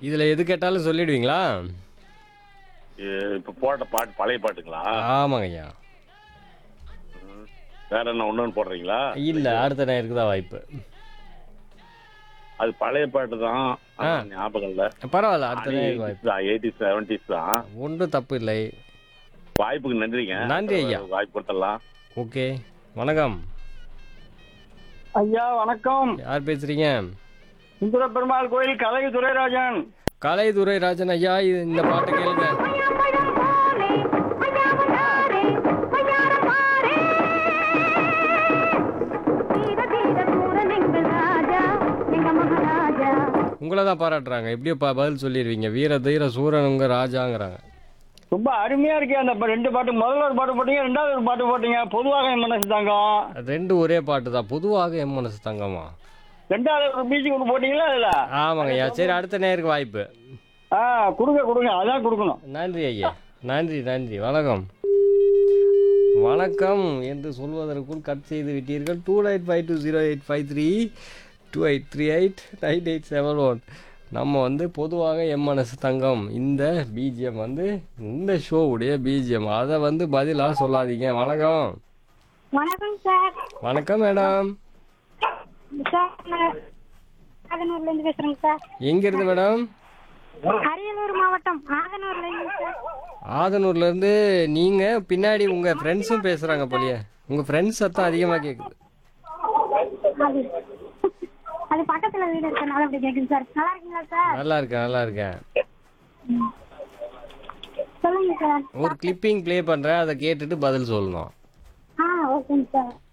இதில் எது கேட்டாலும் சொல்லிடுவீங்களா இ- இப்ப போட்ட பாட்டு பழைய பாட்டுங்களா ஆமாங்க ஐயா வேற என்ன ஒண்ணு போடுறீங்களா இல்லை அடுத்த நேருக்கு தான் வாய்ப்பு அது பழைய பாட்டு தான் ஆனா ஆ. ஞாபகம் இல்ல பரவாயில்ல அடுத்த நேருக்கு வாய்ப்பு எயிட்டிஸ் செவன்டிஸ் தான் ஒன்றும் தப்பு இல்லை வாய்ப்புக்கு நன்றிங்க நன்றி ஐயா. வாய்ப்பு கொடுத்துடலாம் ஓகே வணக்கம் ஐயா வணக்கம் யார் பேசுறீங்க சுந்தர பெருமாள் கோயில் கலை துரைராஜன் கலைதுரை ராஜன் ஐயா இது இந்த பாட்டு கேளுங்க உங்களை தான் பாராட்டுறாங்க எப்படியோ ப- பதில் சொல்லிடுவீங்க வீர தீர சூரனுங்க ராஜாங்கிறாங்க ரொம்ப அருமையா இருக்கு அந்த ப- ரெண்டு பாட்டு முதல்ல ஒரு பாட்டு போட்டீங்க ரெண்டாவது ஒரு பாட்டு போட்டீங்க பொதுவாக என் மனசு தங்கம் ரெண்டு ஒரே பாட்டு தான் பொதுவாக எம் மனசு தங்கமா ரெண்டாவது ஒரு பீச்சுக்கு ஒன்று போட்டீங்களா அதுல ஆமாங்க ஐயா சரி அடுத்த நேருக்கு வாய்ப்பு ஆ கொடுங்க கொடுங்க அதான் கொடுக்கணும் நன்றி ஐயா நன்றி நன்றி வணக்கம் வணக்கம் என்று சொல்வதற்குள் கட் செய்து விட்டீர்கள் two eight five two zero eight five three two eight three eight nine eight seven one நம்ம வந்து பொதுவாக எம் மனசு தங்கம் இந்த பிஜிஎம் வந்து இந்த ஷோவுடைய பிஜிஎம் அதை வந்து பதிலாக சொல்லாதீங்க வணக்கம் வணக்கம் சார் வணக்கம் மேடம் சார் நான் ஆதனூர்ல இருந்து பேசுறேங்க சார் எங்கேருந்து மேடம் அரியலூர் மாவட்டம் ஆதனூர்ல இருந்து சார் ஆதனூர்லேருந்து நீங்கள் பின்னாடி உங்கள் ஃப்ரெண்ட்ஸும் பேசுகிறாங்க போலியே உங்கள் ஃப்ரெண்ட்ஸ் சத்தம் அதிகமாக கேட்குது அது அது பக்கத்துல வீடு இருக்கனால அப்படி கேக்குது சார் நல்லா இருக்கீங்களா சார் நல்லா இருக்கேன் நல்லா இருக்கேன் சொல்லுங்க சார் ஒரு கிளிப்பிங் ப்ளே பண்ணுறேன் அதை கேட்டுட்டு பதில் சொல்லணும் ஆ ஓகேங்க சார்